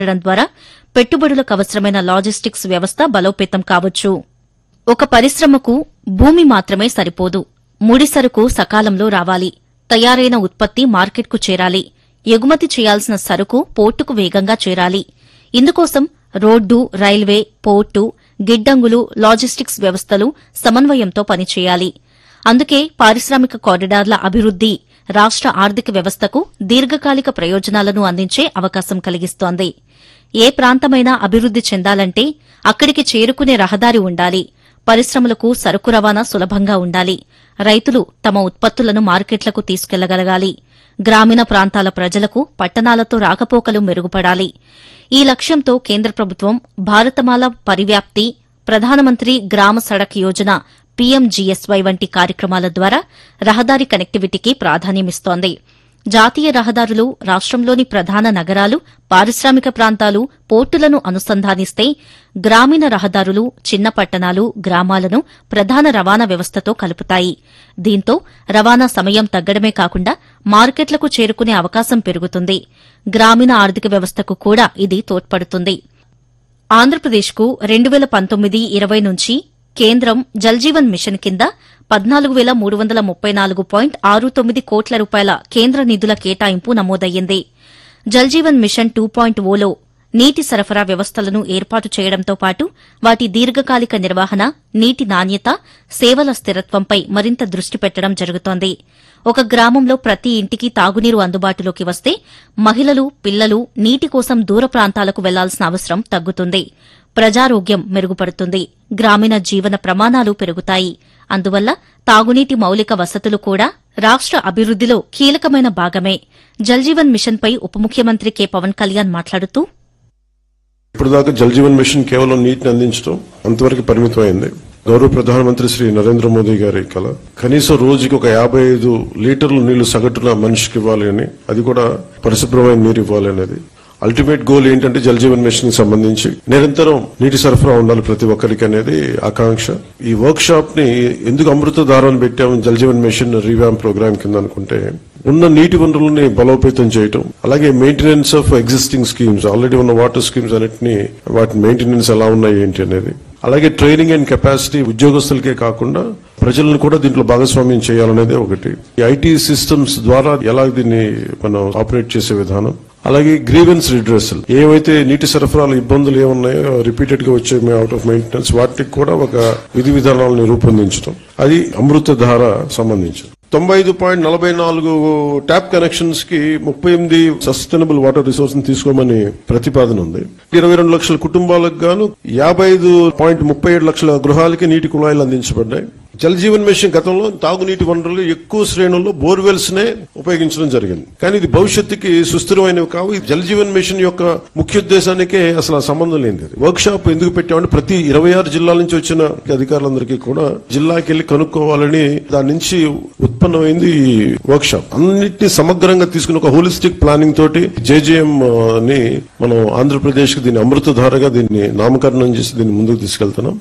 ఉండడం ద్వారా పెట్టుబడులకు అవసరమైన లాజిస్టిక్స్ వ్యవస్థ బలోపేతం కావచ్చు ఒక పరిశ్రమకు భూమి మాత్రమే సరిపోదు ముడి సరుకు సకాలంలో రావాలి తయారైన ఉత్పత్తి మార్కెట్కు చేరాలి ఎగుమతి చేయాల్సిన సరుకు పోర్టుకు వేగంగా చేరాలి ఇందుకోసం రోడ్డు రైల్వే పోర్టు గిడ్డంగులు లాజిస్టిక్స్ వ్యవస్థలు సమన్వయంతో పనిచేయాలి అందుకే పారిశ్రామిక కారిడార్ల అభివృద్ది రాష్ట ఆర్థిక వ్యవస్థకు దీర్ఘకాలిక ప్రయోజనాలను అందించే అవకాశం కలిగిస్తోంది ఏ ప్రాంతమైనా అభివృద్ది చెందాలంటే అక్కడికి చేరుకునే రహదారి ఉండాలి పరిశ్రమలకు సరుకు రవాణా సులభంగా ఉండాలి రైతులు తమ ఉత్పత్తులను మార్కెట్లకు తీసుకెళ్లగలగాలి గ్రామీణ ప్రాంతాల ప్రజలకు పట్టణాలతో రాకపోకలు మెరుగుపడాలి ఈ లక్ష్యంతో కేంద్ర ప్రభుత్వం భారతమాల పరివ్యాప్తి ప్రధానమంత్రి గ్రామ సడక్ యోజన పీఎంజీఎస్వై వంటి కార్యక్రమాల ద్వారా రహదారి కనెక్టివిటీకి ప్రాధాన్యమిస్తోంది జాతీయ రహదారులు రాష్ట్రంలోని ప్రధాన నగరాలు పారిశ్రామిక ప్రాంతాలు పోర్టులను అనుసంధానిస్తే గ్రామీణ రహదారులు చిన్న పట్టణాలు గ్రామాలను ప్రధాన రవాణా వ్యవస్థతో కలుపుతాయి దీంతో రవాణా సమయం తగ్గడమే కాకుండా మార్కెట్లకు చేరుకునే అవకాశం పెరుగుతుంది గ్రామీణ ఆర్థిక వ్యవస్థకు కూడా ఇది తోడ్పడుతుంది ఆంధ్రప్రదేశ్కు రెండు వేల పంతొమ్మిది ఇరవై నుంచి కేంద్రం జల్జీవన్ మిషన్ కింద పద్నాలుగు వేల మూడు వందల ముప్పై నాలుగు పాయింట్ ఆరు తొమ్మిది కోట్ల రూపాయల కేంద్ర నిధుల కేటాయింపు నమోదయ్యింది జల్జీవన్ మిషన్ టూ పాయింట్ ఓలో నీటి సరఫరా వ్యవస్థలను ఏర్పాటు చేయడంతో పాటు వాటి దీర్ఘకాలిక నిర్వహణ నీటి నాణ్యత సేవల స్థిరత్వంపై మరింత దృష్టి పెట్టడం జరుగుతోంది ఒక గ్రామంలో ప్రతి ఇంటికి తాగునీరు అందుబాటులోకి వస్తే మహిళలు పిల్లలు నీటి కోసం దూర ప్రాంతాలకు వెళ్లాల్సిన అవసరం తగ్గుతుంది ప్రజారోగ్యం మెరుగుపడుతుంది గ్రామీణ జీవన ప్రమాణాలు పెరుగుతాయి అందువల్ల తాగునీటి మౌలిక వసతులు కూడా రాష్ట అభివృద్దిలో కీలకమైన భాగమే జల్జీవన్ మిషన్పై ఉప ముఖ్యమంత్రి కె పవన్ కళ్యాణ్ మాట్లాడుతూ ఇప్పటిదాకా జల్ జీవన్ మిషన్ కేవలం నీటిని అందించడం అంతవరకు పరిమితమైంది గౌరవ ప్రధానమంత్రి శ్రీ నరేంద్ర మోదీ గారి కల కనీసం రోజుకి ఒక యాభై ఐదు లీటర్ల నీళ్లు సగటున మనిషికి ఇవ్వాలి అని అది కూడా పరిశుభ్రమైన నీరు ఇవ్వాలి అనేది అల్టిమేట్ గోల్ ఏంటంటే జల్ జీవన్ మిషన్ కి సంబంధించి నిరంతరం నీటి సరఫరా ఉండాలి ప్రతి ఒక్కరికి అనేది ఆకాంక్ష ఈ వర్క్ షాప్ ని ఎందుకు అమృత దారాన్ని పెట్టాము జల్ జీవన్ మిషన్ రీవ్యామ్ ప్రోగ్రామ్ కింద అనుకుంటే ఉన్న నీటి వనరులని బలోపేతం చేయటం అలాగే maintenance of existing schemes already ఉన్న వాటర్ స్కీమ్స్ అన్నిటిని వాటి మెయింటెనెన్స్ ఎలా ఉన్నాయి ఏంటి అనేది అలాగే ట్రైనింగ్ అండ్ కెపాసిటీ ఉద్యోగస్తులకే కాకుండా ప్రజలను కూడా దీంట్లో భాగస్వామ్యం చేయాలనేది ఒకటి ఈ ఐటీ సిస్టమ్స్ ద్వారా ఎలా దీన్ని మనం ఆపరేట్ చేసే విధానం అలాగే గ్రీవెన్స్ రిడ్రెసల్ ఏవైతే నీటి సరఫరాల ఇబ్బందులు ఏమున్నాయో రిపీటెడ్ గా వచ్చే అవుట్ ఆఫ్ మెయింటెనెన్స్ వాటికి కూడా ఒక విధి విధానాలను రూపొందించడం అది అమృత ధార సంబంధించింది తొంభై ఐదు పాయింట్ నలభై నాలుగు ట్యాప్ కనెక్షన్స్ కి ముప్పై ఎనిమిది సస్టైనబుల్ వాటర్ రిసోర్స్ తీసుకోమని ప్రతిపాదన ఉంది ఇరవై రెండు లక్షల కుటుంబాలకు గాను యాభై ఐదు పాయింట్ ముప్పై ఏడు లక్షల గృహాలకి నీటి కుళాయిలు అందించబడ్డాయి జల్ జీవన్ మిషన్ గతంలో తాగునీటి వనరులు ఎక్కువ శ్రేణుల్లో బోర్వెల్స్ నే ఉపయోగించడం జరిగింది కానీ ఇది భవిష్యత్తుకి సుస్థిరమైనవి కావు ఈ జల్ జీవన్ మిషన్ యొక్క ముఖ్య ఉద్దేశానికే అసలు ఆ సంబంధం లేనిది వర్క్ షాప్ ఎందుకు పెట్టామంటే ప్రతి ఇరవై ఆరు జిల్లాల నుంచి వచ్చిన అధికారులందరికీ కూడా జిల్లాకి వెళ్ళి కనుక్కోవాలని దాని నుంచి ఉత్పన్నమైంది ఈ వర్క్ షాప్ అన్నిటినీ సమగ్రంగా తీసుకుని ఒక హోలిస్టిక్ ప్లానింగ్ తోటి జేజేఎం ని మనం ఆంధ్రప్రదేశ్ కి దీన్ని అమృతధారగా దీన్ని నామకరణం చేసి దీన్ని ముందుకు తీసుకెళ్తున్నాం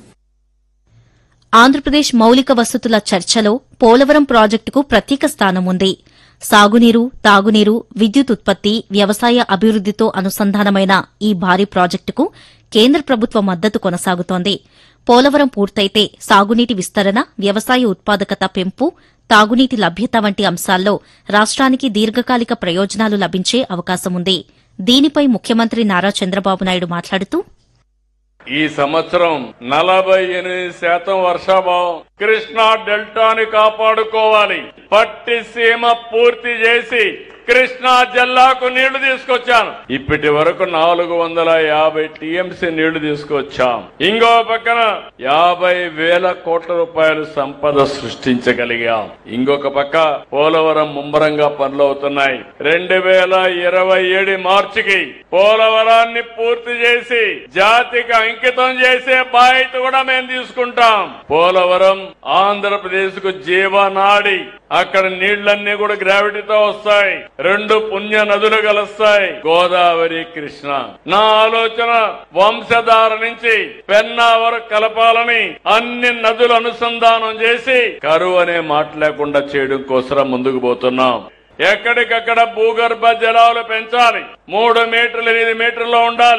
ఆంధ్రప్రదేశ్ మౌలిక వసతుల చర్చలో పోలవరం ప్రాజెక్టుకు ప్రత్యేక స్థానం ఉంది సాగునీరు తాగునీరు విద్యుత్ ఉత్పత్తి వ్యవసాయ అభివృద్దితో అనుసంధానమైన ఈ భారీ ప్రాజెక్టుకు కేంద్ర ప్రభుత్వ మద్దతు కొనసాగుతోంది పోలవరం పూర్తయితే సాగునీటి విస్తరణ వ్యవసాయ ఉత్పాదకత పెంపు తాగునీటి లభ్యత వంటి అంశాల్లో రాష్ట్రానికి దీర్ఘకాలిక ప్రయోజనాలు లభించే అవకాశముంది దీనిపై ముఖ్యమంత్రి నారా చంద్రబాబు నాయుడు మాట్లాడుతూ ఈ సంవత్సరం నలభై ఎనిమిది శాతం వర్షాభావం కృష్ణా డెల్టాని కాపాడుకోవాలి పట్టి సీమ పూర్తి చేసి కృష్ణా జిల్లాకు నీళ్లు తీసుకొచ్చాను ఇప్పటి వరకు నాలుగు వందల యాభై టీఎంసీ నీళ్లు తీసుకొచ్చాం ఇంకో పక్కన యాభై వేల కోట్ల రూపాయలు సంపద సృష్టించగలిగాం ఇంకొక పక్క పోలవరం ముమ్మరంగా పనులవుతున్నాయి రెండు వేల ఇరవై ఏడు మార్చికి పోలవరాన్ని పూర్తి చేసి జాతికి అంకితం చేసే బాధ్యత కూడా మేము తీసుకుంటాం పోలవరం ఆంధ్రప్రదేశ్ కు జీవనాడి అక్కడ నీళ్లన్నీ కూడా గ్రావిటీతో వస్తాయి రెండు పుణ్య నదులు కలుస్తాయి గోదావరి కృష్ణ నా ఆలోచన వంశధార నుంచి పెన్నా వరకు కలపాలని అన్ని నదులు అనుసంధానం చేసి కరువు అనే మాట లేకుండా చేయడం కోసం ముందుకు పోతున్నాం ఎక్కడికక్కడ భూగర్భ జలాలు పెంచాలి మూడు మీటర్లు ఎనిమిది మీటర్లు ఉండాలి